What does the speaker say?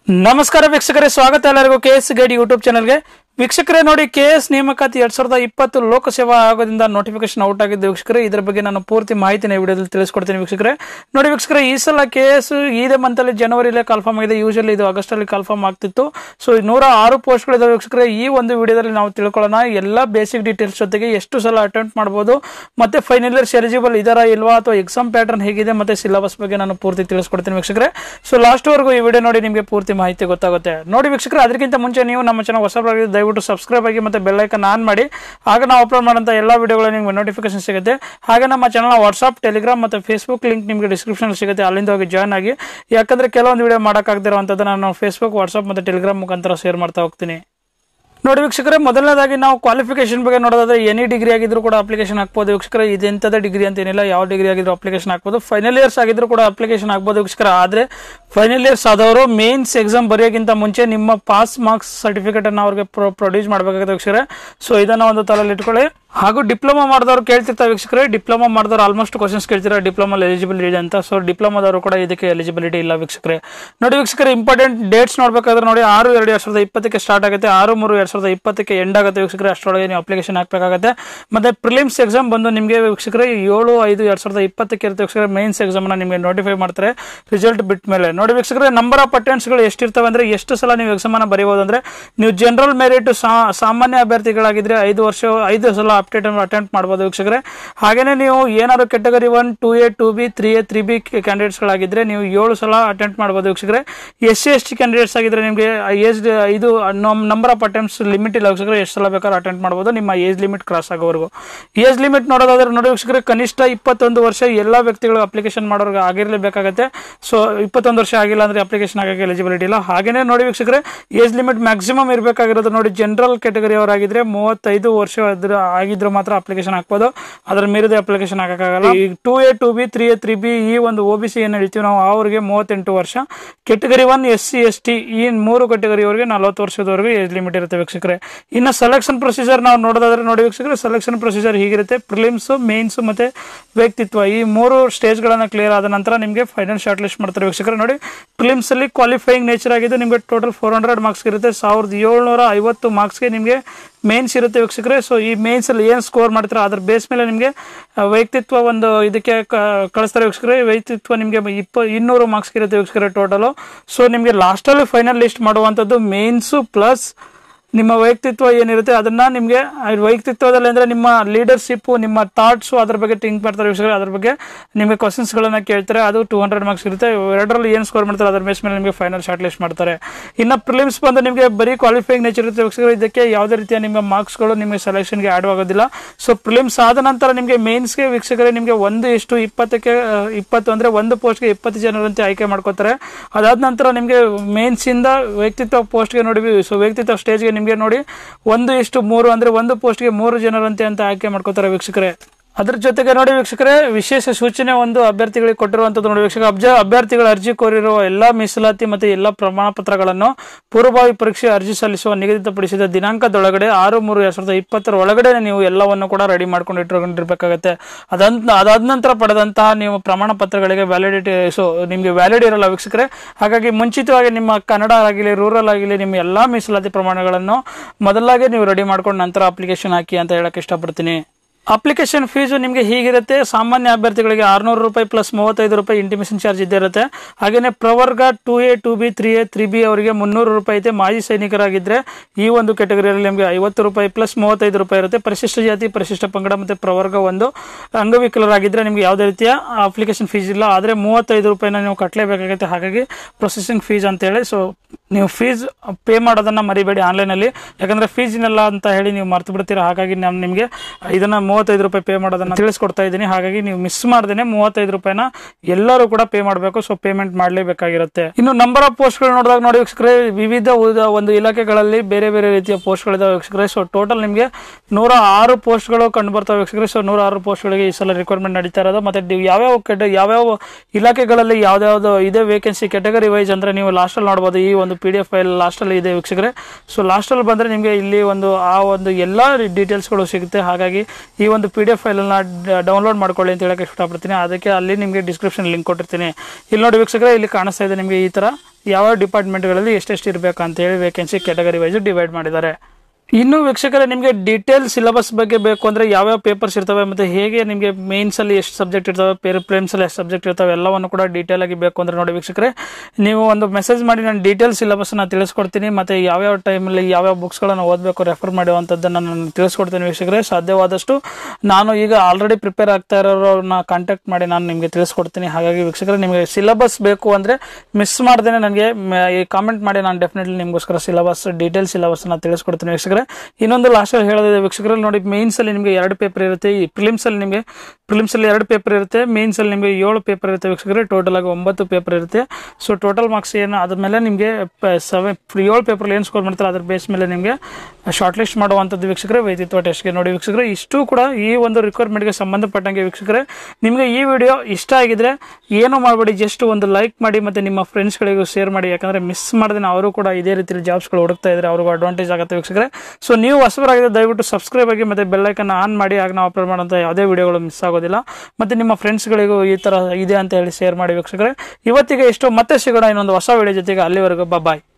ನಮಸ್ಕಾರ ವೀಕ್ಷಕರೇ ಸ್ವಾಗತ ಎಲ್ಲರಿಗೂ ಕೆ ಎಸ್ ಗೈಡ್ ಯೂಟ್ಯೂಬ್ ಚಾನಲ್ಗೆ ವೀಕ್ಷಕರೇ ನೋಡಿ ಕೆ ಎಸ್ ನೇಮಕಾತಿ ಎರಡ್ ಸಾವಿರದ ಇಪ್ಪತ್ತು ಲೋಕಸೇವಾ ಆಯೋಗದಿಂದ ನೋಟಿಫಿಕೇಶನ್ ಔಟ್ ಆಗಿದ್ದು ವೀಕ್ಷಕರೇ ಇದರ ಬಗ್ಗೆ ನಾನು ಪೂರ್ತಿ ಮಾಹಿತಿನ ಈ ವಿಡಿಯೋದಲ್ಲಿ ತಿಳಿಸ್ಕೊಡ್ತೀನಿ ವೀಕ್ಷಕರೇ ನೋಡಿ ವೀಕ್ಷಕರೇ ಈ ಸಲ ಕೆ ಎಸ್ ಇದೇ ಮಂತ್ ಅಲ್ಲಿ ಜನವರಿಲೇ ಕಾಲ್ಫಾರ್ಮ್ ಆಗಿದೆ ಯೂಶಲಿ ಇದು ಆಗಸ್ಟ್ ಅಲ್ಲಿ ಕಾಲ್ಫಾರ್ಮ್ ಆಗ್ತಿತ್ತು ಸೊ ನೂರ ಆರು ಪೋಸ್ಟ್ಗಳಿದಾವೆ ವೀಕ್ಷಕರೇ ಈ ಒಂದು ವಿಡಿಯೋದಲ್ಲಿ ನಾವು ತಿಳ್ಕೊಳ್ಳೋಣ ಎಲ್ಲ ಬೇಸಿಕ್ ಡೀಟೇಲ್ಸ್ ಜೊತೆಗೆ ಎಷ್ಟು ಸಲ ಅಟೆಂಪ್ಟ್ ಮಾಡಬಹುದು ಮತ್ತೆ ಫೈನಲ್ ಇಯರ್ಸ್ ಎಲಿಜಿಬಲ್ ಇದಾರಾ ಇಲ್ವಾ ಅಥವಾ ಎಕ್ಸಾಮ್ ಪ್ಯಾಟರ್ನ್ ಹೇಗಿದೆ ಮತ್ತೆ ಸಿಲೆಬಸ್ ಬಗ್ಗೆ ನಾನು ಪೂರ್ತಿ ತಿಳಿಸ್ಕೊಡ್ತೀನಿ ವೀಕ್ಷಕರೇ ಸೊ ಲಾಸ್ಟ್ ವರೆಗೂ ಈ ವಿಡಿಯೋ ನೋಡಿ ನಿಮಗೆ ಪೂರ್ತಿ ಮಾಹಿತಿ ಗೊತ್ತಾಗುತ್ತೆ ನೋಡಿ ವೀಕ್ಷಕರೇ ಅದಕ್ಕಿಂತ ಮುಂಚೆ ನೀವು ನಮ್ಮ ಚಾನಲ್ ಹೊಸಬರಾಗಿ ದಯವಿಟ್ಟು ಸಬ್ಸ್ಕ್ರೈಬ್ ಆಗಿ ಮತ್ತೆ ಬೆಲ್ ಐಕನ್ ಆನ್ ಮಾಡಿ ಆಗ ನಾವು ಅಪ್ಲೋಡ್ ಮಾಡೋಂಥ ಎಲ್ಲ ವಿಡಿಯೋಗಳು ನಿಮಗೆ ನೋಟಿಫಿಕೇಶನ್ ಸಿಗುತ್ತೆ ಹಾಗೆ ನಮ್ಮ ಚಾನಲ್ ವಾಟ್ಸ್ಆಪ್ ಟೆಲಿಗ್ರಾಮ್ ಮತ್ತೆ ಫೇಸ್ಬುಕ್ ಲಿಂಕ್ ನಿಮಗೆ ಡಿಸ್ಕ್ರಿಪ್ಷನ್ ಸಿಗುತ್ತೆ ಅಲ್ಲಿಂದ ಹೋಗಿ ಜಾಯ್ನ್ ಆಗಿ ಯಾಕಂದ್ರೆ ಕೆಲವೊಂದು ವಿಡಿಯೋ ಮಾಡೋಕ್ಕಾಗದಿರುವಂಥದ್ದು ನಾನು ಫೇಸ್ಬುಕ್ ವಾಟ್ಸ್ಆಪ್ ಮತ್ತೆ ಟೆಲಿಗ್ರಾಮ್ ಮುಖಾಂತರ ಶೇರ್ ಮಾಡ್ತಾ ಹೋಗ್ತೀನಿ ನೋಡಿ ವೀಕ್ಷಕರೇ ಮೊದಲನೇದಾಗಿ ನಾವು ಕ್ವಾಲಿಫಿಕೇಶನ್ ಬಗ್ಗೆ ನೋಡೋದಾದ್ರೆ ಎನಿ ಡಿಗ್ರಿ ಆಗಿದ್ರು ಕೂಡ ಅಪ್ಲಿಕೇಶನ್ ಹಾಕ್ಬೋದು ವೀಕ್ಷಕರೇ ಇದೆಂಥದ ಡಿಗ್ರಿ ಅಂತ ಏನಿಲ್ಲ ಯಾವ ಡಿಗ್ರಿ ಆಗಿದ್ರು ಅಪ್ಲಿಕೇಶನ್ ಹಾಕ್ಬೋದು ಫೈನಲ್ ಇಯರ್ಸ್ ಆಗಿದ್ರು ಕೂಡ ಅಪ್ಲಿಕೇಶನ್ ಹಾಕ್ಬೋದು ವೀಕ್ಷಕರ ಆದ್ರೆ ಫೈನಲ್ ಇಯರ್ಸ್ ಆದವರು ಮೇನ್ಸ್ ಎಕ್ಸಾಮ್ ಬರೆಯೋಕ್ಕಿಂತ ಮುಂಚೆ ನಿಮ್ಮ ಪಾಸ್ ಮಾರ್ಕ್ಸ್ ಸರ್ಟಿಫಿಕೇಟ್ ಅನ್ನು ಅವ್ರಿಗೆ ಪ್ರೊಡ್ಯೂಸ್ ಮಾಡಬೇಕಾಗುತ್ತೆ ವೀಕ್ಷಕರೇ ಸೊ ಇದನ್ನ ಒಂದು ತಲೆಯಲ್ಲಿ ಇಟ್ಕೊಳ್ಳಿ ಹಾಗೂ ಡಿಪ್ಲೊಮಾ ಮಾಡಿದವರು ಕೇಳ್ತಿರ್ತಾರೆ ವೀಕ್ಷಕರೇ ಡಿಪ್ಲೊಮಾ ಮಾಡಿದವರು ಆಲ್ಮೋಸ್ಟ್ ಕ್ವಶನ್ಸ್ ಕೇಳ್ತೀರಾ ಡಿಪ್ಲೊಮಾ ಎಲಿಜಿಬಿಲಿಟಿ ಇದೆ ಅಂತ ಸೊ ಡಿಪ್ಲೊಮಾದವರು ಕೂಡ ಇದಕ್ಕೆ ಎಲಿಜಿಬಿಲಿಟಿ ಇಲ್ಲ ವೀಕ್ಷಕರೇ ನೋಡಿ ವೀಕ್ಷಕರೇ ಇಂಪಾರ್ಟೆಂಟ್ ಡೇಟ್ಸ್ ನೋಡ್ಬೇಕಾದ್ರೆ ನೋಡಿ ಆರು ಎರಡು ಎರಡ್ ಸಾವಿರದ ಇಪ್ಪತ್ತಕ್ಕೆ ಸ್ಟಾರ್ಟ್ ಆಗುತ್ತೆ ಆರು ಮೂರು ಎರಡ್ ಸಾವಿರದ ಇಪ್ಪತ್ತಕ್ಕೆ ಎಂಡ್ ಆಗುತ್ತೆ ವೀಕ್ಷಕರೇ ಅಷ್ಟರೊಳಗೆ ನೀವು ಅಪ್ಲಿಕೇಶನ್ ಹಾಕಬೇಕಾಗುತ್ತೆ ಮತ್ತೆ ಪ್ರಿಲಿಮ್ಸ್ ಎಕ್ಸಾಮ್ ಬಂದು ನಿಮಗೆ ವೀಕ್ಷಕರೇ ಏಳು ಐದು ಎರಡ್ ಸಾವಿರದ ಇಪ್ಪತ್ತಕ್ಕೆ ಇರುತ್ತೆ ವೀಕ್ಷಕರೇ ಮೇನ್ಸ್ ಎಕ್ಸಾಮ್ ನಿಮಗೆ ನೋಟಿಫೈ ಮಾಡ್ತಾರೆ ರಿಸಲ್ಟ್ ಬಿಟ್ಟ ಮೇಲೆ ನೋಡಿ ವೀಕ್ಷಕರೇ ನಂಬರ್ ಆಫ್ ಅಟೆಂಡ್ಸ್ಗಳು ಎಷ್ಟಿರ್ತವೆ ಅಂದ್ರೆ ಎಷ್ಟು ಸಲ ನೀವು ಎಕ್ಸಾಮ್ ಅನ್ನ ಬರೀಬಹುದು ಅಂದ್ರೆ ನೀವು ಜನರಲ್ ಮೆರಿಟ್ ಸಾಮಾನ್ಯ ಅಭ್ಯರ್ಥಿಗಳಾಗಿದ್ರೆ ಐದು ವರ್ಷ ಐದು ಸಲ ಅಪ್ಡೇಟ್ ಅಟೆಂಪ್ಟ್ ಮಾಡ್ಬೋದು ವೀಕ್ಷಕರೇ ಹಾಗೇನೆ ನೀವು ಏನಾದ್ರು category one two A two B three A three B ಕ್ಯಾಂಡಿಡೇಟ್ಸ್ಗಳಾಗಿದ್ರೆ ನೀವು ಏಳು ಸಲ ಅಟೆಂಪ್ಟ್ ಮಾಡ್ಬೋದು ವೀಕ್ಷಕರೇ S C S T candidates ಆಗಿದ್ರೆ ನಿಮಗೆ ಏಜ್ ಇದು ನಂಬರ್ ಆಫ್ ಅಟೆಂಪ್ಟ್ಸ್ ಲಿಮಿಟ್ ಇಲ್ಲ ವೀಕ್ಷಕರೇ ಎಷ್ಟು ಸಲ ಬೇಕಾದ್ರೂ ಅಟೆಂಡ್ ಮಾಡ್ಬೋದು ನಿಮ್ಮ ಏಜ್ ಲಿಮಿಟ್ ಕ್ರಾಸ್ ಆಗೋವರೆಗೂ ಏಜ್ ಲಿಮಿಟ್ ನೋಡೋದಾದ್ರೆ ನೋಡಿ ವೀಕ್ಷಕರೇ ಕನಿಷ್ಠ ಇಪ್ಪತ್ತೊಂದು ವರ್ಷ ಎಲ್ಲ ವ್ಯಕ್ತಿಗಳು ಅಪ್ಲಿಕೇಶನ್ ಮಾಡೋರ್ಗೆ ಆಗಿರಲೇಬೇಕಾಗುತ್ತೆ ಸೊ ಇಪ್ಪತ್ತೊಂದು ವರ್ಷ ಆಗಿಲ್ಲ ಅಂದ್ರೆ ಅಪ್ಲಿಕೇಶನ್ ಆಗಕ್ಕೆ ಎಲಿಜಿಬಿಲಿಟಿ ಇಲ್ಲ ಹಾಗೇನೆ ನೋಡಿ ವೀಕ್ಷಕರೇ ಏಜ್ ಲಿಮಿಟ್ ಮ್ಯಾಕ್ಸಿಮಮ್ ಇರಬೇಕಾಗಿರೋದು ನೋಡಿ ಜನರಲ್ ಕ್ಯಾಟಗರಿ ಅವರಾಗಿದ್ರೆ ಮೂವತ್ತೈದು ವರ್ಷ ಇದ್ರ- ಆಗಿದ್ರೆ ಮಾತ್ರ ಅಪ್ಲಿಕೇಶನ್ ಹಾಕ್ಬೋದು ಅದರ ಮೀರಿದ ಅಪ್ಲಿಕೇಶನ್ ಹಾಕಕ್ಕಾಗಲ್ಲ ಈ two A two B three A three B ಈ ಒಂದು ಒ ಬಿ ಸಿ ಏನು ಹೇಳ್ತೀವಿ ನಾವು ಅವ್ರಿಗೆ ಮೂವತ್ತೆಂಟು ವರ್ಷ category one S C S T ಈ ಮೂರು ಕೆಟಗರಿವರೆಗೆ ನಲವತ್ತು ವರ್ಷದವರೆಗೆ ಏಜ್ ಲಿಮಿಟ್ ಇರುತ್ತೆ ವೀಕ್ಷಕರೇ ಇನ್ನು ಸೆಲೆಕ್ಷನ್ ಪ್ರೊಸೀಜರ್ ನಾವು ನೋಡೋದಾದ್ರೆ ನೋಡಿ ವೀಕ್ಷಕರೇ ಸೆಲೆಕ್ಷನ್ ಪ್ರೊಸೀಜರ್ ಹೀಗಿರುತ್ತೆ ಪ್ರಿಲಿಮ್ಸ್ ಮೇನ್ಸ್ ಮತ್ತೆ ವ್ಯಕ್ತಿತ್ವ ಈ ಮೂರು ಸ್ಟೇಜ್ಗಳನ್ನ ಕ್ಲಿಯರ್ ಆದ ನಂತರ ನಿಮಗೆ ಫೈನಲ್ ಶಾರ್ಟ್ ಲಿಸ್ಟ್ ಮಾಡ್ತಾರೆ ವೀಕ್ಷಕರೇ ನೋಡಿ ಪ್ರಿಲಿಮ್ಸ್ ಅಲ್ಲಿ ಕ್ವಾಲಿಫೈಯಿಂಗ್ ನೇಚರ್ ಆಗಿದ್ದು ನಿಮಗೆ ಟೋಟಲ್ ಫೋರ್ ಹಂಡ್ರೆಡ್ ಮಾರ್ಕ್ಸ್ ಇರುತ್ತೆ ಸಾವಿರದ ಏಳ್ನೂರ ಐವತ್ತು ಮಾರ್ಕ್ಸ್ಗೆ ನಿಮಗೆ ಮೇನ್ಸ್ ಇರುತ್ತೆ ವೀಕ್ಷಕರೇ ಸೊ ಈ ಮೇನ್ಸ್ ಅಲ್ಲಿ ಏನು ಸ್ಕೋರ್ ಮಾಡ್ತಾರೆ ಅದ್ರ ಬೇಸ್ ಮೇಲೆ ನಿಮಗೆ ಆ, ವ್ಯಕ್ತಿತ್ವ ಒಂದು ಇದಕ್ಕೆ ಕ- ಕಳಿಸ್ತಾರೆ ವೀಕ್ಷಕರೇ ವ್ಯಕ್ತಿತ್ವ ನಿಮಗೆ ಇಪ್ಪ ಇನ್ನೂರು ಮಾರ್ಕ್ಸ್ ಇರುತ್ತೆ ವೀಕ್ಷಕರೇ ಟೋಟಲು ಸೊ ನಿಮಗೆ ಲಾಸ್ಟಲ್ಲಿ ಫೈನಲ್ ಲಿಸ್ಟ್ ಮಾಡುವಂಥದ್ದು ಮೇನ್ಸು ಪ್ಲಸ್ ನಿಮ್ಮ ವ್ಯಕ್ತಿತ್ವ ಏನಿರುತ್ತೆ ಅದನ್ನ ನಿಮಗೆ ವ್ಯಕ್ತಿತ್ವದಲ್ಲಿ ಅಂದ್ರೆ ನಿಮ್ಮ ಲೀಡರ್ಶಿಪ್ ನಿಮ್ಮ ಥಾಟ್ಸು ಅದ್ರ ಬಗ್ಗೆ ಥಿಂಕ್ ಮಾಡ್ತಾರೆ ವೀಕ್ಷಕರೇ ಅದ್ರ ಬಗ್ಗೆ ನಿಮಗೆ ಕ್ವಶನ್ಸ್ಗಳನ್ನ ಕೇಳ್ತಾರೆ ಅದು ಟೂ ಹಂಡ್ರೆಡ್ ಮಾರ್ಕ್ಸ್ ಇರುತ್ತೆ ಎರಡರಲ್ಲಿ ಏನು ಸ್ಕೋರ್ ಮಾಡ್ತಾರೆ ಅದ್ರ ಬೇಸ್ ಮೇಲೆ ನಿಮಗೆ ಫೈನಲ್ ಶಾರ್ಟ್ ಲಿಸ್ಟ್ ಮಾಡ್ತಾರೆ ಇನ್ನು ಪ್ರಿಲಿಮ್ಸ್ ಬಂದು ನಿಮಗೆ ಬರೀ ಕ್ವಾಲಿಫೈಯಿಂಗ್ ನೇಚರ್ ಇರುತ್ತೆ ವೀಕ್ಷಕರೇ ಇದಕ್ಕೆ ಯಾವುದೇ ರೀತಿಯ ನಿಮ್ಮ ಮಾರ್ಕ್ಸ್ಗಳು ನಿಮಗೆ ಸೆಲೆಕ್ಷನ್ಗೆ ಆಡ್ ಆಗೋದಿಲ್ಲ ಸೊ ಪ್ರಿಲಿಮ್ಸ್ ಆದ ನಂತರ ನಿಮಗೆ ಮೇನ್ಸ್ಗೆ ವೀಕ್ಷಕರೇ ನಿಮಗೆ ಒಂದು ಎಷ್ಟು ಇಪ್ಪತ್ತಕ್ಕೆ ಆ, ಇಪ್ಪತ್ತು ಅಂದ್ರೆ ಒಂದು ಪೋಸ್ಟ್ಗೆ ಇಪ್ಪತ್ತು ಜನರಂತೆ ಆಯ್ಕೆ ಮಾಡ್ಕೋತಾರೆ ಅದಾದ ನಂತರ ನಿಮಗೆ ಮೇನ್ಸ್ ಇಂದ ವ್ಯಕ್ತಿತ್ವ ಪೋಸ್ಟ್ಗೆ ನೋಡಿ ಸೊ ವ್ಯಕ್ತಿತ್ವ ಸ್ಟೇಜ್ಗೆ ನಿಮಗೆ ನೋಡಿ ಒಂದು ಎಷ್ಟು ಮೂರು ಅಂದ್ರೆ ಒಂದು ಪೋಸ್ಟ್ಗೆ ಮೂರು ಜನರಂತೆ ಅಂತ ಆಯ್ಕೆ ಮಾಡ್ಕೋತಾರೆ ವೀಕ್ಷಕರೇ ಅದ್ರ ಜೊತೆಗೆ ನೋಡಿ ವೀಕ್ಷಕರೇ ವಿಶೇಷ ಸೂಚನೆ ಒಂದು ಅಭ್ಯರ್ಥಿಗಳಿಗೆ ಕೊಟ್ಟಿರುವಂತದ್ದು ನೋಡಿ ವೀಕ್ಷಕ ಅಬ್ಜ ಅಭ್ಯರ್ಥಿಗಳ ಅರ್ಜಿ ಕೋರಿರುವ ಎಲ್ಲಾ ಮೀಸಲಾತಿ ಮತ್ತು ಎಲ್ಲಾ ಪ್ರಮಾಣ ಪತ್ರಗಳನ್ನು ಪೂರ್ವಭಾವಿ ಪರೀಕ್ಷೆ ಅರ್ಜಿ ಸಲ್ಲಿಸುವ ನಿಗದಿತಪಡಿಸಿದ ದಿನಾಂಕದೊಳಗಡೆ ಆರು ಮೂರು ಎರಡ್ ಸಾವಿರದ ಇಪ್ಪತ್ತರ ಒಳಗಡೆ ನೀವು ಎಲ್ಲವನ್ನು ಕೂಡ ರೆಡಿ ಮಾಡ್ಕೊಂಡು ಇಟ್ಕೊಂಡಿರ್ಬೇಕಾಗತ್ತೆ ಅದಂತ ಅದಾದ ನಂತರ ಪಡೆದಂತಹ ನೀವು ಪ್ರಮಾಣ ಪತ್ರಗಳಿಗೆ ವ್ಯಾಲಿಡಿಟಿ ಸೊ ನಿಮಗೆ ವ್ಯಾಲಿಡ್ ಇರಲ್ಲ ವೀಕ್ಷಕರೇ ಹಾಗಾಗಿ ಮುಂಚಿತವಾಗಿ ನಿಮ್ಮ ಕನ್ನಡ ಆಗಿಲಿ ರೂರಲ್ ಆಗಿಲಿ ನಿಮ್ಮ ಎಲ್ಲಾ ಮೀಸಲಾತಿ ಪ್ರಮಾಣಗಳನ್ನು ಮೊದಲಾಗೆ ನೀವು ರೆಡಿ ಮಾಡ್ಕೊಂಡು ನಂತರ ಅಪ್ಲಿಕೇಶನ್ ಹಾಕಿ ಅಂತ ಹೇಳಕ್ ಇಷ್ಟಪಡ್ತೀನಿ ಅಪ್ಲಿಕೇಶನ್ ಫೀಸು ನಿಮಗೆ ಹೀಗಿರುತ್ತೆ ಸಾಮಾನ್ಯ ಅಭ್ಯರ್ಥಿಗಳಿಗೆ ಆರ್ನೂರು ರೂಪಾಯಿ ಪ್ಲಸ್ ಮೂವತ್ತೈದು ರೂಪಾಯಿ ಇಂಟಿಮೇಷನ್ ಚಾರ್ಜ್ ಇದ್ದೇ ಇರುತ್ತೆ ಹಾಗೆಯೇ ಪ್ರವರ್ಗ two A two B three A three B ಅವರಿಗೆ ಮುನ್ನೂರು ರೂಪಾಯಿ ಐತೆ ಮಾಜಿ ಸೈನಿಕರಾಗಿದ್ದರೆ ಈ ಒಂದು ಕೆಟಗರಿಯಲ್ಲಿ ನಿಮಗೆ ಐವತ್ತು ರೂಪಾಯಿ ಪ್ಲಸ್ ಮೂವತ್ತೈದು ರೂಪಾಯಿ ಇರುತ್ತೆ ಪರಿಶಿಷ್ಟ ಜಾತಿ ಪರಿಶಿಷ್ಟ ಪಂಗಡ ಮತ್ತು ಪ್ರವರ್ಗ ಒಂದು ಅಂಗವಿಕಲರಾಗಿದ್ದರೆ ನಿಮಗೆ ಯಾವುದೇ ರೀತಿಯ ಅಪ್ಲಿಕೇಶನ್ ಫೀಸ್ ಇಲ್ಲ ಆದರೆ ಮೂವತ್ತೈದು ರೂಪಾಯಿನ ನೀವು ಕಟ್ಟಲೇಬೇಕಾಗುತ್ತೆ ಹಾಗಾಗಿ ಪ್ರೊಸೆಸಿಂಗ್ ಫೀಸ್ ಅಂತೇಳಿ ಸೊ ನೀವು ಫೀಸ್ ಪೇ ಮಾಡೋದನ್ನ ಮರಿಬೇಡಿ ಆನ್ಲೈನಲ್ಲಿ ಯಾಕಂದ್ರೆ ಫೀಸ್ ಇನ್ನಲ್ಲ ಅಂತ ಹೇಳಿ ನೀವು ಮರ್ತು ಬಿಡ್ತೀರಾ ಹಾಗಾಗಿ ನಾನು ನಿಮಗೆ ಇದನ್ನ ಮೂವತ್ತೈದು ರೂಪಾಯಿ ಪೇ ಮಾಡೋದನ್ನ ತಿಳಿಸ್ಕೊಡ್ತಾ ಇದ್ದೀನಿ ಹಾಗಾಗಿ ನೀವು ಮಿಸ್ ಮಾಡ್ದೇನೆ ಮೂವತ್ತೈದು ರೂಪಾಯಿನ ಎಲ್ಲರೂ ಕೂಡ ಪೇ ಮಾಡಬೇಕು ಸೊ ಪೇಮೆಂಟ್ ಮಾಡಲೇಬೇಕಾಗಿರುತ್ತೆ ಇನ್ನು ನಂಬರ್ ಆಫ್ ಪೋಸ್ಟ್ಗಳು ನೋಡಿದಾಗ ನೋಡಿ ವೀಕ್ಷಕರೇ ವಿವಿಧ ಉದ- ಒಂದು ಇಲಾಖೆಗಳಲ್ಲಿ ಬೇರೆ ಬೇರೆ ರೀತಿಯ ಪೋಸ್ಟ್ಗಳಿದಾವೆ ವೀಕ್ಷಕರೇ ಸೊ ಟೋಟಲ್ ನಿಮಗೆ ನೂರ ಆರು ಪೋಸ್ಟ್ಗಳು ಕಂಡು ಬರ್ತವೆ ವೀಕ್ಷಕರೇ ಸೊ ನೂರ ಆರು ಪೋಸ್ಟ್ಗಳಿಗೆ ಈ ಸಲ ರಿಕ್ವೈರ್ಮೆಂಟ್ ನಡೀತಾ ಇರೋದು ಮತ್ತೆ ನೀವು ಯಾವ್ಯಾವ ಕೆಟ ಯಾವ್ಯಾವ ಇಲಾಖೆಗಳಲ್ಲಿ ಯಾವ್ದಾವ್ದು ಇದೆ ವೇಕೆನ್ಸಿ ಕೆಟಗರಿ ವೈಸ್ ಅಂದ್ರೆ ನೀವು ಲಾಸ್ಟಲ್ಲಿ ನೋಡ್ಬೋದು ಈ ಒಂದು ಪಿ ಡಿ ಎಫ್ ಫೈಲ್ ಲಾಸ್ಟಲ್ಲಿ ಇದೆ ವೀಕ್ಷಕರೇ ಸೊ ಲಾಸ್ಟಲ್ಲಿ ಬಂದರೆ ನಿಮಗೆ ಇಲ್ಲಿ ಒಂದು ಆ ಒಂದು ಎಲ್ಲ ಡೀಟೇಲ್ಸ್ಗಳು ಸಿಗುತ್ತೆ ಹಾಗಾಗಿ ಈ ಒಂದು ಪಿ ಡಿ ಎಫ್ ಫೈಲನ್ನು ಡೌನ್ಲೋಡ್ ಮಾಡ್ಕೊಳ್ಳಿ ಅಂತ ಹೇಳಕ್ಕೆ ಇಷ್ಟಪಡ್ತೀನಿ ಅದಕ್ಕೆ ಅಲ್ಲಿ ನಿಮಗೆ ಡಿಸ್ಕ್ರಿಪ್ಷನ್ ಲಿಂಕ್ ಕೊಟ್ಟಿರ್ತೀನಿ ಇಲ್ಲಿ ನೋಡಿ ವೀಕ್ಷಕರೇ ಇಲ್ಲಿ ಕಾಣಿಸ್ತಾ ಇದೆ ನಿಮಗೆ ಈ ಥರ ಯಾವ ಡಿಪಾರ್ಟ್ಮೆಂಟ್ಗಳಲ್ಲಿ ಎಷ್ಟೆಷ್ಟು ಇರಬೇಕು ಅಂತ ಹೇಳಿ ವೇಕೆನ್ಸಿ ಕ್ಯಾಟಗರಿ ವೈಸ್ ಡಿವೈಡ್ ಮಾಡಿದ್ದಾರೆ ಇನ್ನು ವೀಕ್ಷಕರೇ ನಿಮಗೆ ಡೀಟೇಲ್ ಸಿಲೆಬಸ್ ಬಗ್ಗೆ ಬೇಕು ಅಂದರೆ ಯಾವ್ಯಾವ ಪೇಪರ್ಸ್ ಇರ್ತವೆ ಮತ್ತು ಹೇಗೆ ನಿಮಗೆ ಮೇನ್ಸಲ್ಲಿ ಎಷ್ಟು ಸಬ್ಜೆಕ್ಟ್ ಇರ್ತವೆ ಪೇರ್ ಪ್ಲೇಮ್ಸಲ್ಲಿ ಎಷ್ಟು ಸಬ್ಜೆಕ್ಟ್ ಇರ್ತವೆ ಎಲ್ಲವನ್ನು ಕೂಡ ಡೀಟೇಲ್ ಆಗಿ ಬೇಕು ಅಂದರೆ ನೋಡಿ ವೀಕ್ಷಕರೇ ನೀವು ಒಂದು ಮೆಸೇಜ್ ಮಾಡಿ ನಾನು ಡೀಟೇಲ್ ಸಿಲೆಬಸ್ನ ತಿಳಿಸ್ಕೊಡ್ತೀನಿ ಮತ್ತು ಯಾವ್ಯಾವ ಟೈಮಲ್ಲಿ ಯಾವ್ಯಾವ ಬುಕ್ಸ್ಗಳನ್ನು ಓದಬೇಕು ರೆಫರ್ ಮಾಡುವಂಥದ್ದನ್ನು ನಾನು ತಿಳಿಸ್ಕೊಡ್ತೀನಿ ವೀಕ್ಷಕರೇ ಸಾಧ್ಯವಾದಷ್ಟು ನಾನು ಈಗ ಆಲ್ರೆಡಿ ಪ್ರಿಪೇರ್ ಆಗ್ತಾ ಇರೋರನ್ನ ಕಾಂಟ್ಯಾಕ್ಟ್ ಮಾಡಿ ನಾನು ನಿಮಗೆ ತಿಳಿಸ್ಕೊಡ್ತೀನಿ ಹಾಗಾಗಿ ವೀಕ್ಷಕರೇ ನಿಮಗೆ ಸಿಲೆಬಸ್ ಬೇಕು ಅಂದರೆ ಮಿಸ್ ಮಾಡ್ದೇನೆ ನನಗೆ ಕಾಮೆಂಟ್ ಮಾಡಿ ನಾನು ಡೆಫಿನೆಟ್ಲಿ ನಿಮಗೋಸ್ಕರ ಸಿಲೆಬಸ್ ಡೀಟೇಲ್ ಸಿಲೆಬಸ್ನ ತಿಳಿಸ್ಕೊಡ್ತೀನಿ ವೀಕ್ಷಕರೇ ಇನ್ನೊಂದು ಲಾಸ್ಟಲ್ಲಿ ಹೇಳೋದಿದೆ ವೀಕ್ಷಕರಲ್ಲಿ ನೋಡಿ ಮೇನ್ಸಲ್ಲಿ ನಿಮಗೆ ಎರಡು ಪೇಪರ್ ಇರುತ್ತೆ ಈ ಪ್ರಿಲಿಮ್ಸಲ್ಲಿ ನಿಮಗೆ ಪ್ರಿಲಿಮ್ಸಲ್ಲಿ ಎರಡು ಪೇಪರ್ ಇರುತ್ತೆ ಮೇನ್ಸಲ್ಲಿ ನಿಮಗೆ ಏಳು ಪೇಪರ್ ಇರುತ್ತೆ ವೀಕ್ಷಕರೇ ಟೋಟಲ್ ಆಗಿ ಒಂಬತ್ತು ಪೇಪರ್ ಇರುತ್ತೆ ಸೊ ಟೋಟಲ್ ಮಾರ್ಕ್ಸ್ ಏನು ಅದ್ರ ಮೇಲೆ ನಿಮಗೆ ಸೆವೆನ್ ಏಳು ಪೇಪರ್ ಏನು ಸ್ಕೋರ್ ಮಾಡ್ತಾರೆ ಅದ್ರ ಬೇಸ್ ಮೇಲೆ ನಿಮಗೆ ಶಾರ್ಟ್ ಲಿಸ್ಟ್ ಮಾಡುವಂಥದ್ದು ವೀಕ್ಷಕರೇ ವೈದ್ಯತ್ವ ಟೆಸ್ಟ್ಗೆ ನೋಡಿ ವೀಕ್ಷಕರೇ ಇಷ್ಟು ಕೂಡ ಈ ಒಂದು ರಿಕ್ವೈರ್ಮೆಂಟ್ಗೆ ಸಂಬಂಧಪಟ್ಟಂಗೆ ವೀಕ್ಷಕರೇ ನಿಮಗೆ ಈ ವಿಡಿಯೋ ಇಷ್ಟ ಆಗಿದ್ರೆ ಏನು ಮಾಡಬೇಡಿ ಜಸ್ಟ್ ಒಂದು ಲೈಕ್ ಮಾಡಿ ಮತ್ತು ನಿಮ್ಮ ಫ್ರೆಂಡ್ಸ್ಗಳಿಗೂ ಶೇರ್ ಮಾಡಿ ಯಾಕಂದರೆ ಮಿಸ್ ಮಾಡಿದ್ರೆ ಅವರು ಕೂಡ ಇದೇ ರೀತಿ ಜಾಬ್ಸ್ಗಳು ಹುಡುಕ್ತಾ ಇದ್ದಾರೆ ಅವ್ರಿಗೂ ಅಡ್ವಾಂಟೇಜ್ ಆಗುತ್ತೆ ವೀಕ್ಷಕರೇ ಸೊ ನೀವು ಹೊಸಬರಾಗಿದೆ ದಯವಿಟ್ಟು ಸಬ್ಸ್ಕ್ರೈಬ್ ಆಗಿ ಮತ್ತು ಬೆಲ್ಲೈಕನ್ನು ಆನ್ ಮಾಡಿ ಆಗ ನಾವು ಅಪ್ಲೋಡ್ ಮಾಡೋಂಥ ಯಾವುದೇ ವಿಡಿಯೋಗಳು ಮಿಸ್ ಆಗೋದಿಲ್ಲ ಮತ್ತು ನಿಮ್ಮ ಫ್ರೆಂಡ್ಸ್ಗಳಿಗೂ ಈ ಥರ ಇದೆ ಅಂತ ಹೇಳಿ ಶೇರ್ ಮಾಡಿ ವೀಕ್ಷಕರೇ ಇವತ್ತಿಗೆ ಇಷ್ಟು ಮತ್ತೆ ಸಿಗೋಣ ಇನ್ನೊಂದು ಹೊಸ ವಿಡಿಯೋ ಜೊತೆಗೆ ಅಲ್ಲಿವರೆಗೂ ಬಾಯ್